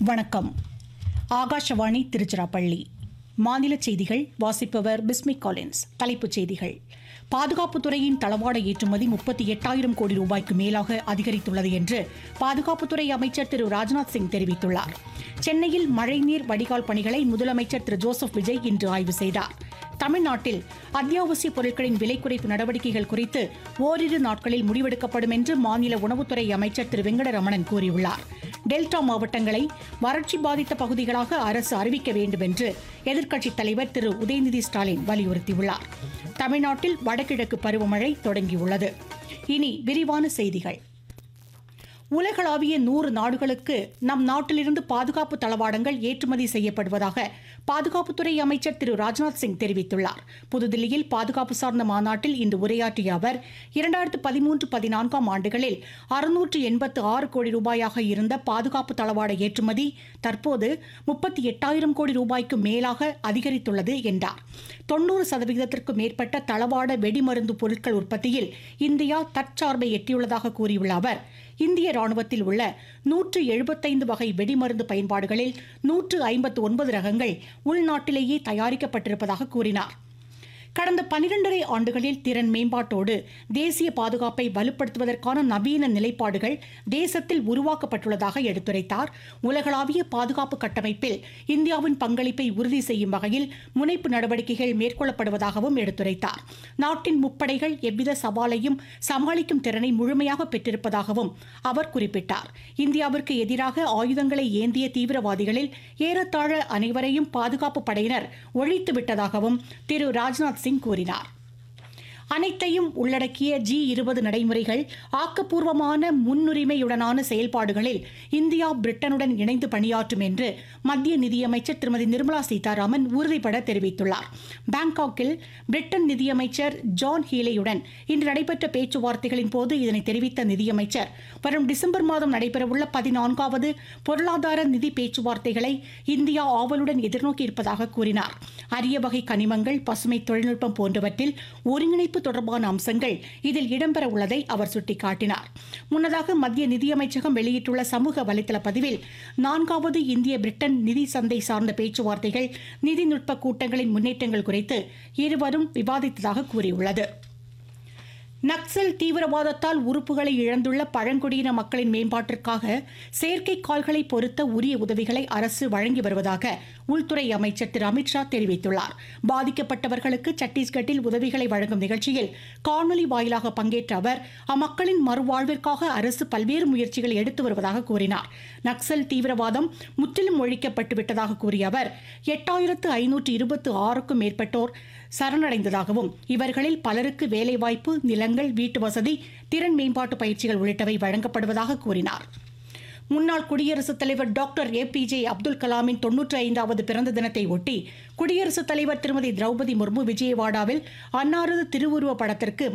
வணக்கம் ஆகாஷவாணி திருச்சிராப்பள்ளி மாநில செய்திகள் வாசிப்பவர் பிஸ்மிக் காலின்ஸ் தலைப்புச் செய்திகள் பாதுகாப்புத்துறையின் தளவாட ஏற்றுமதி முப்பத்தி எட்டாயிரம் கோடி ரூபாய்க்கு மேலாக அதிகரித்துள்ளது என்று பாதுகாப்புத்துறை அமைச்சர் திரு ராஜ்நாத் சிங் தெரிவித்துள்ளார் சென்னையில் மழைநீர் வடிகால் பணிகளை முதலமைச்சர் திரு ஜோசப் விஜய் இன்று ஆய்வு செய்தார் தமிழ்நாட்டில் அத்தியாவசிய பொருட்களின் விலை குறைப்பு நடவடிக்கைகள் குறித்து ஓரிரு நாட்களில் முடிவெடுக்கப்படும் என்று மாநில உணவுத்துறை அமைச்சர் திரு வெங்கடரமணன் கூறியுள்ளார் டெல்டா மாவட்டங்களை வறட்சி பாதித்த பகுதிகளாக அரசு அறிவிக்க வேண்டும் என்று எதிர்க்கட்சித் தலைவர் திரு உதயநிதி ஸ்டாலின் வலியுறுத்தியுள்ளார் தமிழ்நாட்டில் வடகிழக்கு பருவமழை தொடங்கியுள்ளது இனி விரிவான செய்திகள் உலகளாவிய நூறு நாடுகளுக்கு நம் நாட்டிலிருந்து பாதுகாப்பு தளவாடங்கள் ஏற்றுமதி செய்யப்படுவதாக பாதுகாப்புத்துறை அமைச்சர் திரு ராஜ்நாத் சிங் தெரிவித்துள்ளார் புதுதில்லியில் பாதுகாப்பு சார்ந்த மாநாட்டில் இன்று உரையாற்றிய அவர் இரண்டாயிரத்து பதிமூன்று பதினான்காம் ஆண்டுகளில் அறுநூற்று எண்பத்து ஆறு கோடி ரூபாயாக இருந்த பாதுகாப்பு தளவாட ஏற்றுமதி தற்போது முப்பத்தி எட்டாயிரம் கோடி ரூபாய்க்கு மேலாக அதிகரித்துள்ளது என்றார் தொன்னூறு சதவிகிதத்திற்கு மேற்பட்ட தளவாட வெடிமருந்து பொருட்கள் உற்பத்தியில் இந்தியா தற்சார்பை எட்டியுள்ளதாக கூறியுள்ள அவர் இந்திய ராணுவத்தில் உள்ள நூற்று எழுபத்தைந்து வகை வெடிமருந்து பயன்பாடுகளில் நூற்று ஐம்பத்து ஒன்பது ரகங்கள் உள்நாட்டிலேயே தயாரிக்கப்பட்டிருப்பதாக கூறினார் கடந்த பனிரெண்டரை ஆண்டுகளில் திறன் மேம்பாட்டோடு தேசிய பாதுகாப்பை வலுப்படுத்துவதற்கான நவீன நிலைப்பாடுகள் தேசத்தில் உருவாக்கப்பட்டுள்ளதாக எடுத்துரைத்தார் உலகளாவிய பாதுகாப்பு கட்டமைப்பில் இந்தியாவின் பங்களிப்பை உறுதி செய்யும் வகையில் முனைப்பு நடவடிக்கைகள் மேற்கொள்ளப்படுவதாகவும் எடுத்துரைத்தார் நாட்டின் முப்படைகள் எவ்வித சவாலையும் சமாளிக்கும் திறனை முழுமையாக பெற்றிருப்பதாகவும் அவர் குறிப்பிட்டார் இந்தியாவிற்கு எதிராக ஆயுதங்களை ஏந்திய தீவிரவாதிகளில் ஏறத்தாழ அனைவரையும் பாதுகாப்பு படையினர் ஒழித்து விட்டதாகவும் திரு ராஜ்நாத் சிங் கூறினார் அனைத்தையும் உள்ளடக்கிய ஜி இருபது நடைமுறைகள் ஆக்கப்பூர்வமான முன்னுரிமையுடனான செயல்பாடுகளில் இந்தியா பிரிட்டனுடன் இணைந்து பணியாற்றும் என்று மத்திய நிதியமைச்சர் திருமதி நிர்மலா சீதாராமன் உறுதிபட தெரிவித்துள்ளார் பாங்காக்கில் பிரிட்டன் நிதியமைச்சர் ஜான் ஹீலேயுடன் இன்று நடைபெற்ற பேச்சுவார்த்தைகளின் போது இதனை தெரிவித்த நிதியமைச்சர் வரும் டிசம்பர் மாதம் நடைபெறவுள்ள பதினான்காவது பொருளாதார நிதி பேச்சுவார்த்தைகளை இந்தியா ஆவலுடன் எதிர்நோக்கியிருப்பதாக கூறினார் அரிய வகை கனிமங்கள் பசுமை தொழில்நுட்பம் போன்றவற்றில் ஒருங்கிணைப்பு தொடர்பான அம்சங்கள் இதில் இடம்பெற உள்ளதை அவர் சுட்டிக்காட்டினார் முன்னதாக மத்திய நிதியமைச்சகம் வெளியிட்டுள்ள சமூக வலைதள பதிவில் நான்காவது இந்திய பிரிட்டன் நிதி சந்தை சார்ந்த பேச்சுவார்த்தைகள் நிதிநுட்ப கூட்டங்களின் முன்னேற்றங்கள் குறித்து இருவரும் விவாதித்ததாக கூறியுள்ளது நக்சல் தீவிரவாதத்தால் உறுப்புகளை இழந்துள்ள பழங்குடியின மக்களின் மேம்பாட்டிற்காக செயற்கை கால்களை பொருத்த உரிய உதவிகளை அரசு வழங்கி வருவதாக உள்துறை அமைச்சர் திரு அமித்ஷா தெரிவித்துள்ளார் பாதிக்கப்பட்டவர்களுக்கு சத்தீஸ்கட்டில் உதவிகளை வழங்கும் நிகழ்ச்சியில் காணொலி வாயிலாக பங்கேற்ற அவர் அம்மக்களின் மறுவாழ்விற்காக அரசு பல்வேறு முயற்சிகளை எடுத்து வருவதாக கூறினார் நக்சல் தீவிரவாதம் முற்றிலும் ஒழிக்கப்பட்டு விட்டதாக கூறிய அவர் எட்டாயிரத்து ஐநூற்று இருபத்து ஆறுக்கும் மேற்பட்டோர் சரணடைந்ததாகவும் இவர்களில் பலருக்கு வேலைவாய்ப்பு நிலங்கள் வீட்டு வசதி திறன் மேம்பாட்டு பயிற்சிகள் உள்ளிட்டவை வழங்கப்படுவதாக கூறினார் முன்னாள் குடியரசுத் தலைவர் doctor A P J Abdul கலாமின் தொன்னூற்றி ஐந்தாவது பிறந்த தினத்தை ஒட்டி குடியரசுத் தலைவர் திருமதி திரௌபதி முர்மு விஜயவாடாவில் அன்னாரது திருவுருவ படத்திற்கு